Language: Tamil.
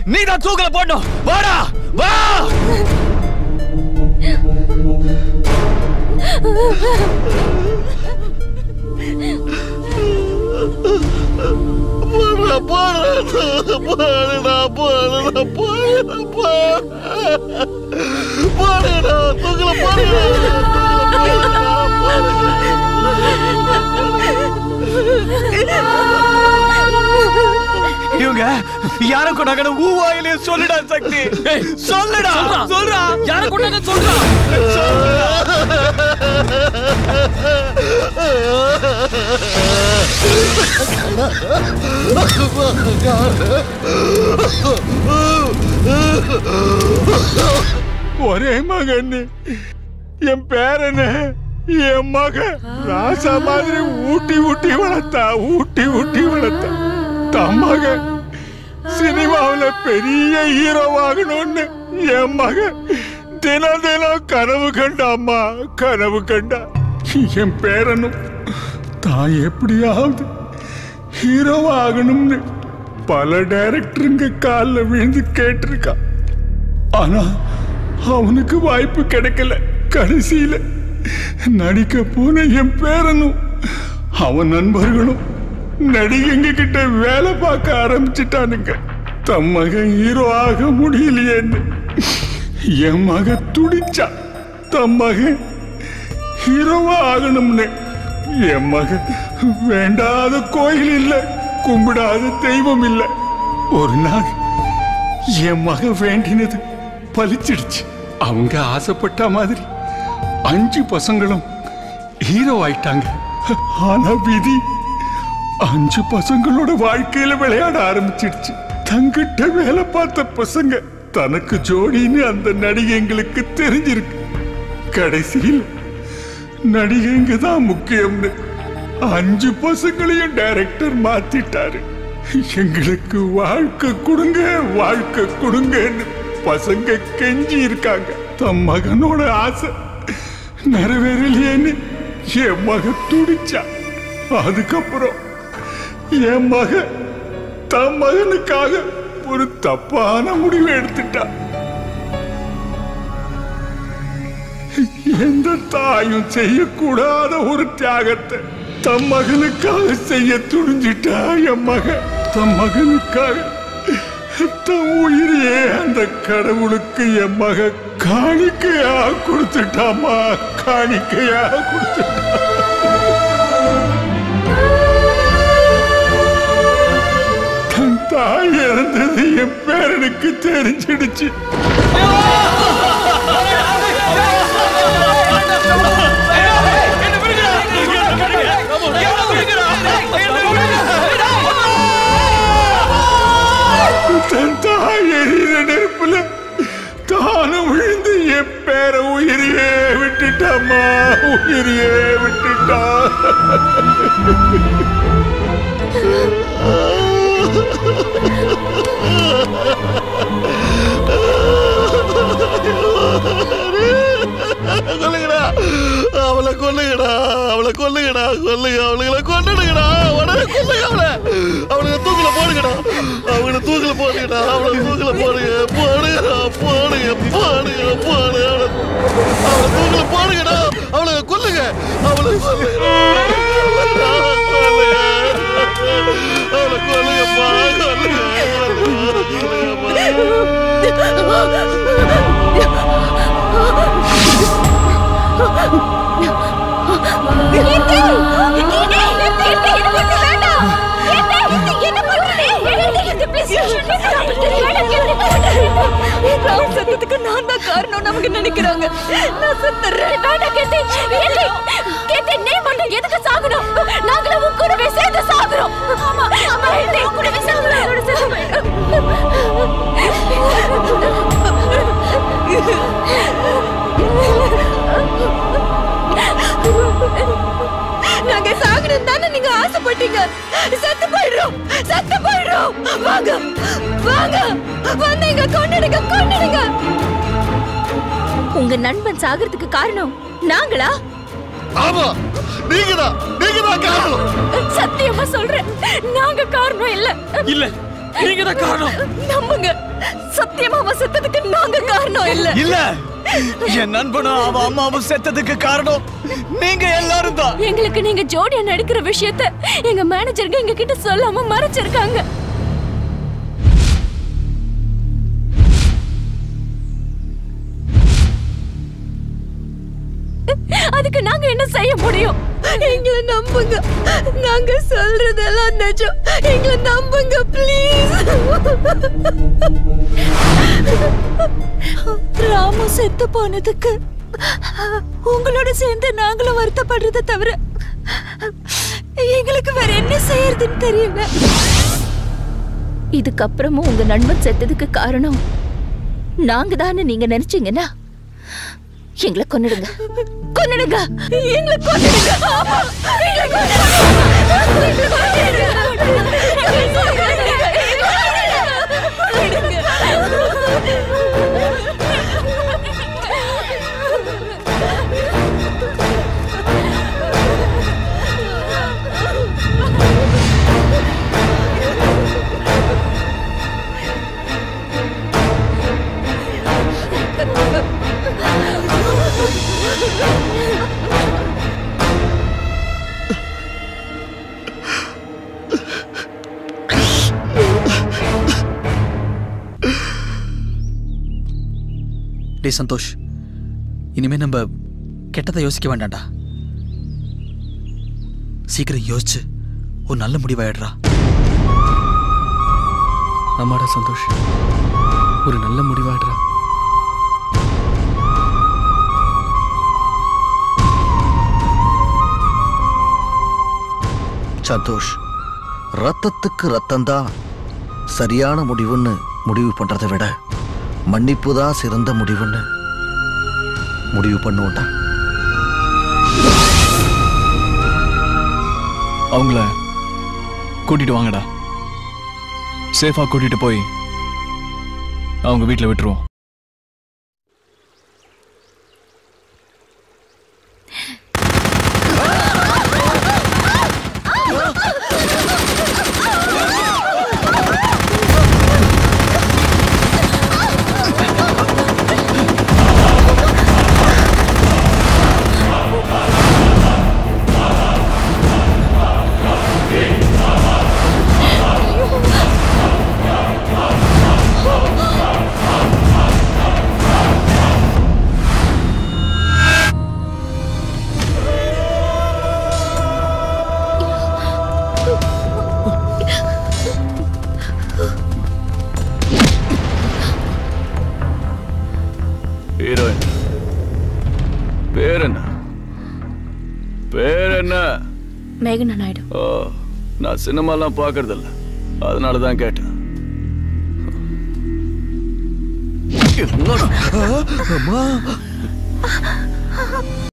நீ தான் தூக்கல போடணும் வாடா வா போடுடா போடுடா போடுடா போடுடா போடுடா போடுடா போடுடா தூக்கல போடுடா இவங்க யார கொண்டாங்க ஊவாயிலே சொல்லுடா சக்தி சொல்லுடா சொல்றா யார கொண்டாங்க சொல்றா ஒரே மகன் என் பேரனு என் மக ராசா மாதிரி ஊட்டி ஊட்டி வளர்த்தா ஊட்டி ஊட்டி வளர்த்தா தன் மக சினிமாவுல பெரிய ஹீரோவாகணும்னு என் மக தினம் தினம் கனவு கண்டா அம்மா கனவு கண்டா என் பேரனும் தான் எப்படியாவது ஹீரோவாகணும்னு பல டைரக்டருங்க காலில் விழுந்து கேட்டிருக்கான் ஆனா அவனுக்கு வாய்ப்பு கிடைக்கல கடைசியில நடிக்க போன என் பேரனும் அவன் நண்பர்களும் நடிகைங்க கிட்ட வேலை பார்க்க ஆரம்பிச்சிட்டானுங்க தம் மகன் ஹீரோ ஆக முடியலையேன்னு என் மக துடிச்சா தம் மகன் ஹீரோவா ஆகணும்னு என் மக வேண்டாத கோயில் இல்லை கும்பிடாத தெய்வம் இல்லை ஒரு நாள் என் மக வேண்டினது பலிச்சிடுச்சு அவங்க ஆசைப்பட்ட மாதிரி அஞ்சு பசங்களும் ஹீரோ ஆயிட்டாங்க ஆனா விதி அஞ்சு பசங்களோட வாழ்க்கையில விளையாட ஆரம்பிச்சிடுச்சு தங்கிட்ட வேலை பார்த்த பசங்க தனக்கு ஜோடின்னு அந்த நடிகைங்களுக்கு தெரிஞ்சிருக்கு கடைசியில் நடிகைங்க தான் முக்கியம்னு அஞ்சு பசங்களையும் டைரக்டர் மாத்திட்டாரு எங்களுக்கு வாழ்க்கை கொடுங்க வாழ்க்கை கொடுங்கன்னு பசங்க கெஞ்சி இருக்காங்க தம் மகனோட ஆசை நிறைவேறலையேன்னு என் மக துடிச்சா அதுக்கப்புறம் என் மக தம் மகனுக்காக ஒரு தப்பான முடிவு எடுத்துட்டா எந்த தாயும் செய்யக்கூடாத ஒரு தியாகத்தை தம் மகனுக்காக செய்ய துணிஞ்சிட்டா என் மகன் தம் மகனுக்காக தம் உயிரையே அந்த கடவுளுக்கு என் மக காணிக்கையா கொடுத்துட்டாமா காணிக்கையா கொடுத்துட்டா தன் தாய் இறந்தது என் பேரனுக்கு தெரிஞ்சிடுச்சு தன் தாய் எரியிற நெருப்புல தானும் விழுந்து என் பேர உயிரையே விட்டுட்டாமா உயிரையே விட்டுட்டா கொல்லுங்கடா அவளை கொல்லுங்கடா அவளை கொல்லுங்கடா கொல்லுங்க அவளுங்களை கொண்டுடுங்கடா உடனே கொல்லுங்க அவளை அவளுக்கு தூக்கில போடுங்கடா அவங்கள தூக்கில போடுங்கடா அவளை தூக்கில போடுங்க போடுங்கடா போடுங்க போடுங்க போடுங்க அவளை அவளை தூக்கில போடுங்கடா அவளை கொல்லுங்க அவளை கொல்லுங்க கொல்லுங்க அவளை கொல்லுங்கப்பா சத்தத்துக்கு நான் தான் காரணம் நமக்கு நினைக்கிறாங்க நான் செத்துறேன் வேண்டாம் கேட்டி கேட்டி கேட்டி நீ மட்டும் எதுக்கு சாகணும் நாங்களும் உன் கூடவே சேர்ந்து சாகுறோம் ஆமா ஆமா நீ கூடவே சாகுறோம் நாங்க சாகணும் தானே நீங்க ஆசைப்பட்டீங்க செத்து போயிடுறோம் செத்து போயிடுறோம் வாங்க வாங்க வந்து இங்க கொண்டுடுங்க கொண்டுடுங்க உங்க நண்பன் சாகிறதுக்கு காரணம் நாங்களா ஆமா நீங்கடா நீங்கதான் காரணம் சத்தியமா சொல்றேன் நாங்க காரணம் இல்ல இல்ல நீங்க தான் காரணம் நம்புங்க சத்தியமா அவன் செத்ததுக்கு நாங்க காரணம் இல்ல இல்ல என் நண்பனும் அவ அம்மாவும் செத்ததுக்கு காரணம் நீங்க எல்லாரும் தான் எங்களுக்கு நீங்க ஜோடியா நடிக்கிற விஷயத்த எங்க மேனேஜருக்கு எங்க கிட்ட சொல்லாம மறைச்சிருக்காங்க அதுக்கு நாங்க என்ன செய்ய முடியும் எங்களை நம்புங்க நாங்க சொல்றதெல்லாம் நிஜம் எங்களை நம்புங்க ப்ளீஸ் ராமு செத்து போனதுக்கு உங்களோட சேர்ந்து நாங்களும் வருத்தப்படுறத தவிர எங்களுக்கு வேற என்ன செய்யறதுன்னு தெரியல இதுக்கப்புறமும் உங்க நண்பன் செத்ததுக்கு காரணம் நாங்க தான் நீங்க நினைச்சீங்கன்னா எங்களை கொன்னுடுங்க கொன்னுடுங்க எங்களை கொன்னுடுங்க ஆமா, எங்களை கொன்னுடுங்க. எங்களை கொன்னுடுங்க. டேய் சந்தோஷ் இனிமே நம்ம கெட்டதை யோசிக்க வேண்டாம்டா சீக்கிரம் யோசிச்சு ஒரு நல்ல முடிவாயிடுறா ஆமாடா சந்தோஷ் ஒரு நல்ல முடிவாடுறா சந்தோஷ் ரத்தத்துக்கு ரத்தம்தான் சரியான முடிவுன்னு முடிவு பண்றதை விட மன்னிப்பு தான் சிறந்த முடிவுன்னு முடிவு பண்ணுவோம்டா அவங்கள கூட்டிட்டு வாங்கடா சேஃபா கூட்டிட்டு போய் அவங்க வீட்டில் விட்டுருவோம் ஹீரோயின் பேர் என்ன பேர் என்ன மேகனா நாயுடு ஓ நான் சினிமாலாம் பார்க்கறதில்ல அதனால தான் கேட்டேன் என்னடா?